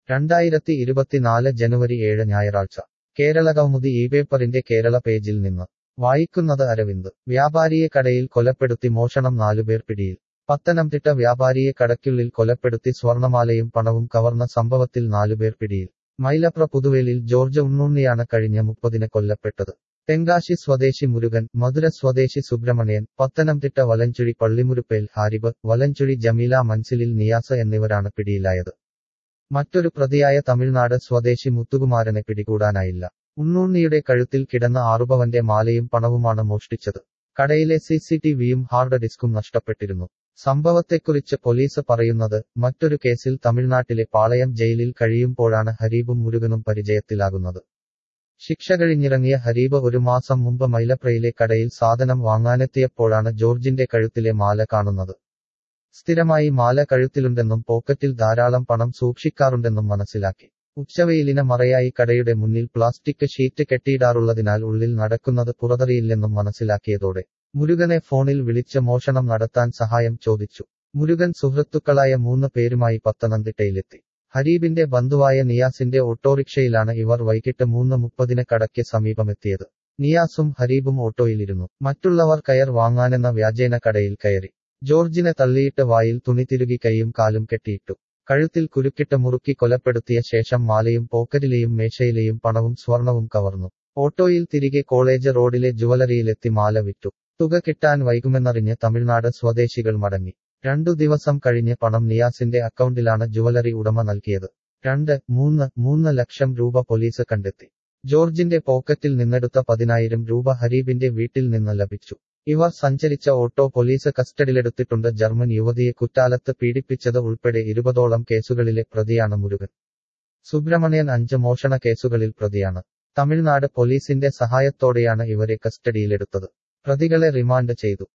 രണ്ടായിരത്തി ഇരുപത്തിനാല് ജനുവരി ഏഴ് ഞായറാഴ്ച കേരളകൗമുദി ഈ പേപ്പറിന്റെ കേരള പേജിൽ നിന്ന് വായിക്കുന്നത് അരവിന്ദ് വ്യാപാരിയെ കടയിൽ കൊലപ്പെടുത്തി മോഷണം നാലുപേർ പിടിയിൽ പത്തനംതിട്ട വ്യാപാരിയെ കടയ്ക്കുള്ളിൽ കൊലപ്പെടുത്തി സ്വർണമാലയും പണവും കവർന്ന സംഭവത്തിൽ നാലുപേർ പിടിയിൽ മൈലപ്ര പുതുവേലിൽ ജോർജ് ഉണ്ണുണ്ണിയാണ് കഴിഞ്ഞ മുപ്പതിന് കൊല്ലപ്പെട്ടത് തെങ്കാശി സ്വദേശി മുരുകൻ മധുര സ്വദേശി സുബ്രഹ്മണ്യൻ പത്തനംതിട്ട വലഞ്ചുഴി പള്ളിമുരുപ്പേൽ ഹാരിബ് വലഞ്ചുഴി ജമീല മൻസിലിൽ നിയാസ് എന്നിവരാണ് പിടിയിലായത് മറ്റൊരു പ്രതിയായ തമിഴ്നാട് സ്വദേശി മുത്തുകുമാരനെ പിടികൂടാനായില്ല ഉണ്ണുണ്ണിയുടെ കഴുത്തിൽ കിടന്ന ആറുപവന്റെ മാലയും പണവുമാണ് മോഷ്ടിച്ചത് കടയിലെ സി സി ടി വിയും ഹാർഡ് ഡിസ്കും നഷ്ടപ്പെട്ടിരുന്നു സംഭവത്തെക്കുറിച്ച് പോലീസ് പറയുന്നത് മറ്റൊരു കേസിൽ തമിഴ്നാട്ടിലെ പാളയം ജയിലിൽ കഴിയുമ്പോഴാണ് ഹരീബും മുരുകനും പരിചയത്തിലാകുന്നത് ശിക്ഷ കഴിഞ്ഞിറങ്ങിയ ഹരീബ് ഒരു മാസം മുമ്പ് മൈലപ്രയിലെ കടയിൽ സാധനം വാങ്ങാനെത്തിയപ്പോഴാണ് ജോർജിന്റെ കഴുത്തിലെ മാല കാണുന്നത് സ്ഥിരമായി മാല കഴുത്തിലുണ്ടെന്നും പോക്കറ്റിൽ ധാരാളം പണം സൂക്ഷിക്കാറുണ്ടെന്നും മനസ്സിലാക്കി ഉച്ചവെയിലിന് മറയായി കടയുടെ മുന്നിൽ പ്ലാസ്റ്റിക് ഷീറ്റ് കെട്ടിയിടാറുള്ളതിനാൽ ഉള്ളിൽ നടക്കുന്നത് പുറതറിയില്ലെന്നും മനസ്സിലാക്കിയതോടെ മുരുകനെ ഫോണിൽ വിളിച്ച് മോഷണം നടത്താൻ സഹായം ചോദിച്ചു മുരുകൻ സുഹൃത്തുക്കളായ മൂന്ന് പേരുമായി പത്തനംതിട്ടയിലെത്തി ഹരീബിന്റെ ബന്ധുവായ നിയാസിന്റെ ഓട്ടോറിക്ഷയിലാണ് ഇവർ വൈകിട്ട് മൂന്ന് മുപ്പതിന് കടയ്ക്ക് സമീപമെത്തിയത് നിയാസും ഹരീബും ഓട്ടോയിലിരുന്നു മറ്റുള്ളവർ കയർ വാങ്ങാനെന്ന വ്യാജേന കടയിൽ കയറി ജോർജിനെ തള്ളിയിട്ട് വായിൽ തുണി തിരുകി കൈയും കാലും കെട്ടിയിട്ടു കഴുത്തിൽ കുരുക്കിട്ട് മുറുക്കി കൊലപ്പെടുത്തിയ ശേഷം മാലയും പോക്കറ്റിലെയും മേശയിലെയും പണവും സ്വർണവും കവർന്നു ഓട്ടോയിൽ തിരികെ കോളേജ് റോഡിലെ ജുവലറിയിലെത്തി മാല വിറ്റു തുക കിട്ടാൻ വൈകുമെന്നറിഞ്ഞ് തമിഴ്നാട് സ്വദേശികൾ മടങ്ങി രണ്ടു ദിവസം കഴിഞ്ഞ് പണം നിയാസിന്റെ അക്കൗണ്ടിലാണ് ജുവലറി ഉടമ നൽകിയത് രണ്ട് മൂന്ന് മൂന്ന് ലക്ഷം രൂപ പോലീസ് കണ്ടെത്തി ജോർജിന്റെ പോക്കറ്റിൽ നിന്നെടുത്ത പതിനായിരം രൂപ ഹരീബിന്റെ വീട്ടിൽ നിന്ന് ലഭിച്ചു ഇവർ സഞ്ചരിച്ച ഓട്ടോ പോലീസ് കസ്റ്റഡിയിലെടുത്തിട്ടുണ്ട് ജർമ്മൻ യുവതിയെ കുറ്റാലത്ത് പീഡിപ്പിച്ചത് ഉൾപ്പെടെ ഇരുപതോളം കേസുകളിലെ പ്രതിയാണ് മുരുകൻ സുബ്രഹ്മണ്യൻ അഞ്ച് മോഷണ കേസുകളിൽ പ്രതിയാണ് തമിഴ്നാട് പോലീസിന്റെ സഹായത്തോടെയാണ് ഇവരെ കസ്റ്റഡിയിലെടുത്തത് പ്രതികളെ റിമാൻഡ് ചെയ്തു